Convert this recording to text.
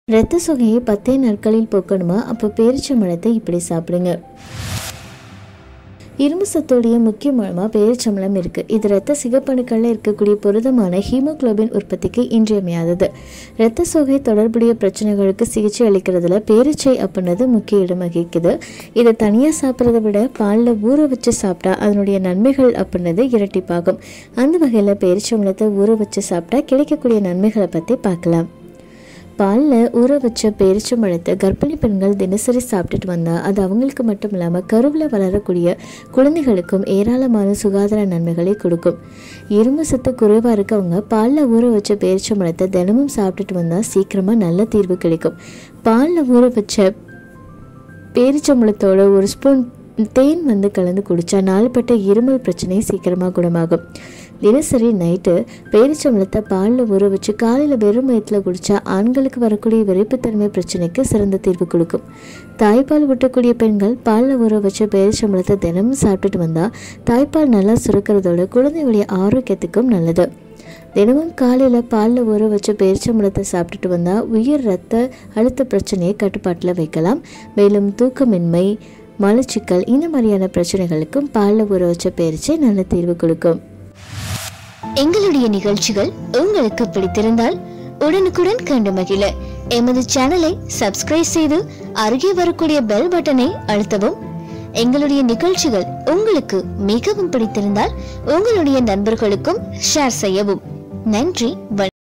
இரத்த சுகையை பத்தே நாட்களில் போக்கணுமா அப்போ பேரிச்சம்பழத்தை இப்படி சாப்பிடுங்க இரும்பு சத்துடைய முக்கிய மூலமாக பேரிச்சம்பழம் இருக்குது இது இரத்த சிகப்பணுக்களில் இருக்கக்கூடிய புரதமான ஹீமோகுளோபின் உற்பத்திக்கு இன்றியமையாதது இரத்த சோகை தொடர்புடைய பிரச்சனைகளுக்கு சிகிச்சை அளிக்கிறதுல பேரிச்சை அப்படின்றது முக்கிய இடம் வகிக்குது இதை தனியாக சாப்பிட்றத விட பாலில் ஊற வச்சு சாப்பிட்டா அதனுடைய நன்மைகள் அப்படின்றது இரட்டிப்பாகும் அந்த வகையில் பேரிச்சம்பழத்தை ஊற வச்சு சாப்பிட்டா கிடைக்கக்கூடிய நன்மைகளை பற்றி பார்க்கலாம் பாலில் ஊற வச்ச பேரிச்சம்பழத்தை கர்ப்பிணி பெண்கள் தினசரி சாப்பிட்டுட்டு வந்தால் அது அவங்களுக்கு மட்டும் இல்லாமல் கருவில் வளரக்கூடிய குழந்தைகளுக்கும் ஏராளமான சுகாதார நன்மைகளை கொடுக்கும் இரும்பு சத்து குறைவாக இருக்கவங்க பாலில் ஊற வச்ச பேரிச்சம்பழத்தை தினமும் சாப்பிட்டுட்டு வந்தால் சீக்கிரமாக நல்ல தீர்வு கிடைக்கும் பாலில் ஊற வச்ச பேரிச்சம்பழத்தோட ஒரு ஸ்பூன் தேன் வந்து கலந்து குடித்தா நாள்பட்ட இருமல் பிரச்சனை சீக்கிரமாக குணமாகும் தினசரி நைட்டு பேரிச்சம்பழத்தை பாலில் ஊற வச்சு காலையில் வெறும் வயிற்றில் குடித்தா ஆண்களுக்கு வரக்கூடிய விரைப்புத்தன்மை பிரச்சனைக்கு சிறந்த தீர்வு கொடுக்கும் தாய்ப்பால் ஊட்டக்கூடிய பெண்கள் பாலில் ஊற வச்ச பேரிச்சம்பழத்தை தினமும் சாப்பிட்டுட்டு வந்தால் தாய்ப்பால் நல்லா சுரக்கிறதோட குழந்தைகளுடைய ஆரோக்கியத்துக்கும் நல்லது தினமும் காலையில் பாலில் ஊற வச்ச பேரிச்சம்பழத்தை சாப்பிட்டுட்டு வந்தால் உயர் ரத்த அழுத்த பிரச்சனையை கட்டுப்பாட்டில் வைக்கலாம் மேலும் தூக்கமின்மை மலச்சிக்கல் இந்த மாதிரியான பிரச்சனைகளுக்கும் பாலில் ஊற வச்ச பேரிச்சை நல்ல தீர்வு கொடுக்கும் எங்களுடைய நிகழ்ச்சிகள் உங்களுக்கு பிடித்திருந்தால் உடனுக்குடன் கண்டு மகிழ எமது சேனலை சப்ஸ்கிரைப் செய்து அருகே வரக்கூடிய பெல் பட்டனை அழுத்தவும் எங்களுடைய நிகழ்ச்சிகள் உங்களுக்கு மிகவும் பிடித்திருந்தால் உங்களுடைய நண்பர்களுக்கும் ஷேர் செய்யவும் நன்றி வணக்கம்